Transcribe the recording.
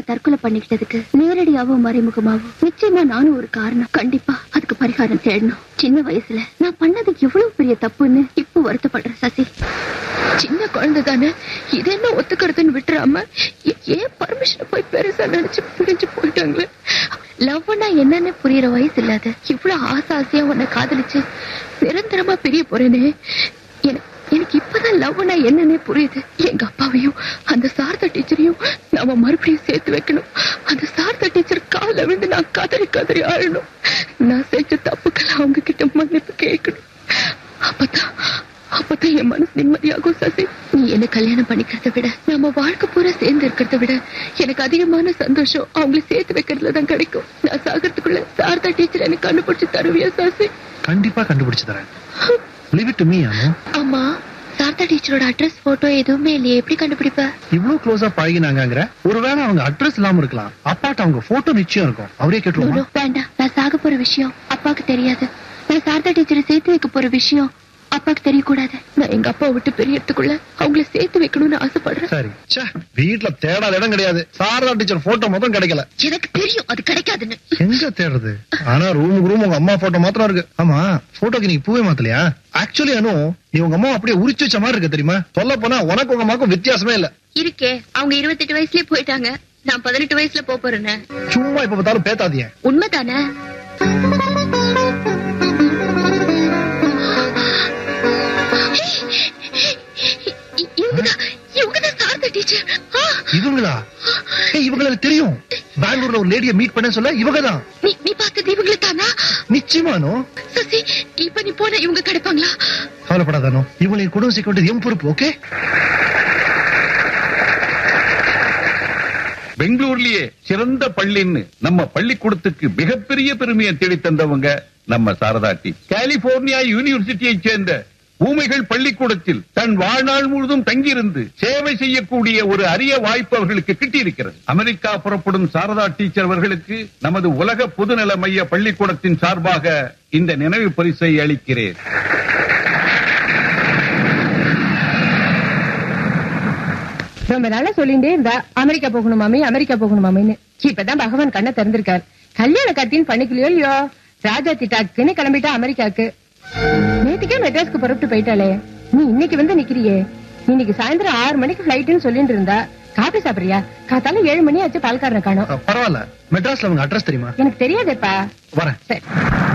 தற்கொலை பண்ணிக்கிட்டதுக்கு நேரடியாவும் மறைமுகமாவும் நிச்சயமா நானும் ஒரு காரணம் கண்டிப்பா அதுக்கு பரிகாரம் தேடணும் சின்ன வயசுல நான் பண்ணது எவ்வளவு பெரிய தப்புன்னு இப்போ வருத்தப்படுறேன் சசி சின்ன குழந்தை தானே இது என்ன ஒத்துக்கிறதுன்னு விட்டுறாம ஏ- ஏன் பர்மிஷன் போய் பெருசா நினைச்சு பிரிஞ்சு போயிட்டாங்களே லவ்னா என்னன்னு புரியுற வயசு இல்லாத இவ்வளவு ஆசை ஆசையா உன்னை காதலிச்சு நிரந்தரமா பிரிய போறேனே எனக்கு எனக்கு இப்பதான் லவ்னா என்னன்னே புரியுது எங்க அப்பாவையும் அந்த சாரதா டீச்சரையும் நாம மறுபடியும் சேர்த்து வைக்கணும் அந்த சாரதா டீச்சர் கால விழுந்து நான் கதறி கதறி ஆழணும் நான் செஞ்ச தப்புக்கெல்லாம் அவங்க கிட்ட மன்னிப்பு கேட்கணும் அப்பதான் அப்பதான் என் மனசு நிம்மதியாகும் சசி நீ என்ன கல்யாணம் பண்ணிக்கிறத விட நம்ம வாழ்க்கை பூரா சேர்ந்து இருக்கிறத விட எனக்கு அதிகமான சந்தோஷம் அவங்களை சேர்த்து வைக்கிறதுல தான் கிடைக்கும் நான் சாகிறதுக்குள்ள சாரதா டீச்சர் எனக்கு கண்டுபிடிச்சு தருவியா சசி கண்டிப்பா கண்டுபிடிச்சு தரேன் leave it to me Anu ஆமா சாரதா டீச்சரோட அட்ரஸ் போட்டோ எதுவுமே இல்லையே எப்படி கண்டுபிடிப்ப இவ்வளவு க்ளோஸா பழகினாங்கங்கிற ஒருவேளை அவங்க அட்ரஸ் இல்லாம இருக்கலாம் அப்பாட்ட அவங்க போட்டோ நிச்சயம் இருக்கும் அவரே நோ, கேட்டுருவோமா நோ, வேண்டாம் நான் சாக போற விஷயம் அப்பாக்கு தெரியாது நான் சாரதா டீச்சரை சேர்த்து வைக்க போற விஷயம் அப்பாக்கு தெரியக்கூடாது நான் எங்க அப்பா விட்டு பெரியறதுக்குள்ள அவங்கள சேர்த்து வைக்கணும்னு ஆசைப்படுறேன் சரி ச்சே வீட்ல தேடாத இடம் கிடையாது சாரதா டீச்சர் போட்டோ மொத்தம் கிடைக்கல எனக்கு தெரியும் அது கிடைக்காதுன்னு எங்க தேடுறது ஆனா ரூமுக்கு ரூம் உங்க அம்மா போட்டோ மாத்திரம் இருக்கு ஆமா போட்டோக்கு நீங்க பூவே மாத்தலையா ஆக்சுவலி அனு நீ உங்க அம்மா அப்படியே உரிச்சு வச்ச மாதிரி இருக்கு தெரியுமா சொல்ல போனா உனக்கு உங்க அம்மாக்கும் வித்தியாசமே இல்ல இருக்கே அவங்க இருபத்தெட்டு வயசுலயே போயிட்டாங்க நான் பதினெட்டு வயசுல போப் போறேன்னு சும்மா இப்ப பார்த்தாலும் பேத்தாதீங்க உண்மைதானே இ- இவங்கதான் இவங்கதான் சாரதா டீச்சர் ஆ, இவங்களா ஏய் இவங்கள எனக்கு தெரியும் பெங்களூர்ல ஒரு லேடிய மீட் பண்ண சொல்ல இவங்க தான் நீ நீ பார்த்தது இவங்கள தானா நிச்சயமா அனு சசி இப்ப நீ போனா இவங்க கிடைப்பாங்களா கவலைப்படாத அனு இவங்களை என் குடும்பம் சேர்க்க வேண்டியது என் பொறுப்பு ஓகே பெங்களூர்லயே சிறந்த பள்ளின்னு நம்ம பள்ளிக்கூடத்துக்கு மிகப்பெரிய பெருமையை தேடித் தந்தவங்க நம்ம சாரதாட்டி கலிபோர்னியா யூனிவர்சிட்டியை சேர்ந்த ஊமைகள் பள்ளிக்கூடத்தில் தன் வாழ்நாள் முழுதும் தங்கியிருந்து சேவை செய்யக்கூடிய ஒரு அரிய வாய்ப்பு அவர்களுக்கு கிட்டியிருக்கிறது அமெரிக்கா புறப்படும் சாரதா டீச்சர் அவர்களுக்கு நமது உலக பொதுநல மைய பள்ளிக்கூடத்தின் சார்பாக இந்த நினைவு பரிசை அளிக்கிறேன் ரொம்ப நாளா சொல்லிட்டே இருந்தா அமெரிக்கா போகணும் மாமி அமெரிக்கா போகணும் மாமின்னு இப்பதான் பகவான் கண்ணை திறந்திருக்கார் கல்யாண கத்தின்னு பண்ணிக்கலையோ இல்லையோ ராஜா திட்டாக்குன்னு கிளம்பிட்டா அமெரிக்காக்கு நேத்துக்கே மெட்ராஸ்க்கு புறப்பட்டு போயிட்டாளே நீ இன்னைக்கு வந்து நிக்கிறியே நீ இன்னைக்கு சாயந்தரம் ஆறு மணிக்கு பிளைட்னு சொல்லிட்டு இருந்தா காபி சாப்பிடுறியா காத்தால ஏழு மணி ஆச்சு பால்காரனை காணோம் பரவாயில்ல மெட்ராஸ்ல அவங்க அட்ரஸ் தெரியுமா எனக்கு தெரியாதேப்பா வரேன் சரி